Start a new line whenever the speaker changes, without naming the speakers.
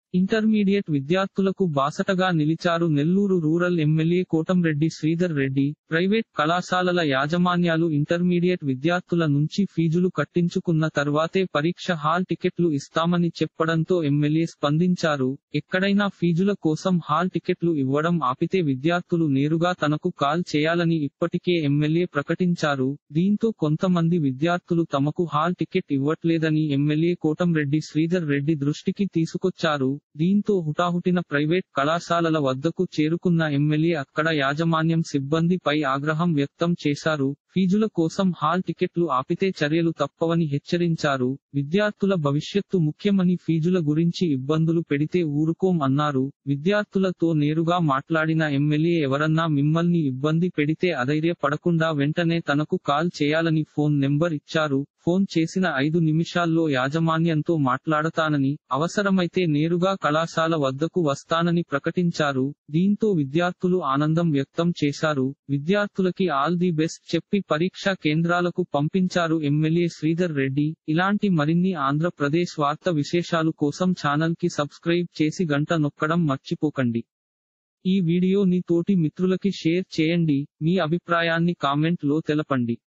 intermediate విద్యార్థులకు బాసటగా నిలిచారు Nellore rural MLA Kotamreddy Sridhar Reddy private కళాశాలల యాజమాన్యాలు ఇంటర్మీడియట్ విద్యార్థుల నుంచి ఫీజులు కట్టించుకున్న తర్వాతే పరీక్ష హాల్ టికెట్లు ఇస్తామని చెప్పడంతో ఎమ్మెల్యే స్పందించారు ఎక్కడైనా ఫీజుల కోసం హాల్ టికెట్లు ఇవ్వడం ఆపితే విద్యార్థులు నేరుగా తనకు కాల్ చేయాలని ఇప్పటికే ఎమ్మెల్యే ప్రకటించారు దీంతో కొంతమంది విద్యార్థులు తమకు హాల్ టికెట్ ఇవ్వట్లేదని ఎమ్మెల్యే కోటంరెడ్డి శ్రీధర్ రెడ్డి దృష్టికి తీసుకొచ్చారు దీంతో హుటాహుటిన ప్రైవేట్ కళాశాలల వద్దకు చేరుకున్న ఎమ్మెల్యే అక్కడ యాజమాన్యం సిబ్బందిపై ఆగ్రహం వ్యక్తం చేశారు ఫీజుల కోసం హాల్ టికెట్లు ఆపితే చర్యలు తప్పవని హెచ్చరించారు విద్యార్థుల భవిష్యత్తు ముఖ్యమని ఫీజుల గురించి ఇబ్బందులు పెడితే ఊరుకోం అన్నారు విద్యార్థులతో నేరుగా మాట్లాడిన ఎమ్మెల్యే ఎవరన్నా మిమ్మల్ని ఇబ్బంది పెడితే అధైర్య పడకుండా వెంటనే తనకు కాల్ చేయాలని ఫోన్ నెంబర్ ఇచ్చారు ఫోన్ చేసిన ఐదు నిమిషాల్లో యాజమాన్యంతో మాట్లాడతానని అవసరమైతే నేరుగా కళాశాల వద్దకు వస్తానని ప్రకటించారు దీంతో విద్యార్థులు ఆనందం వ్యక్తం చేశారు విద్యార్థులకి ఆల్ ది బెస్ట్ చెప్పి పరీక్షా కేంద్రాలకు పంపించారు ఎమ్మెల్యే శ్రీధర్ రెడ్డి ఇలాంటి మరిన్ని ఆంధ్రప్రదేశ్ వార్త విశేషాలు కోసం ఛానల్ కి సబ్స్క్రైబ్ చేసి గంట నొక్కడం మర్చిపోకండి ఈ వీడియోని తోటి మిత్రులకి షేర్ చేయండి మీ అభిప్రాయాన్ని కామెంట్ లో తెలపండి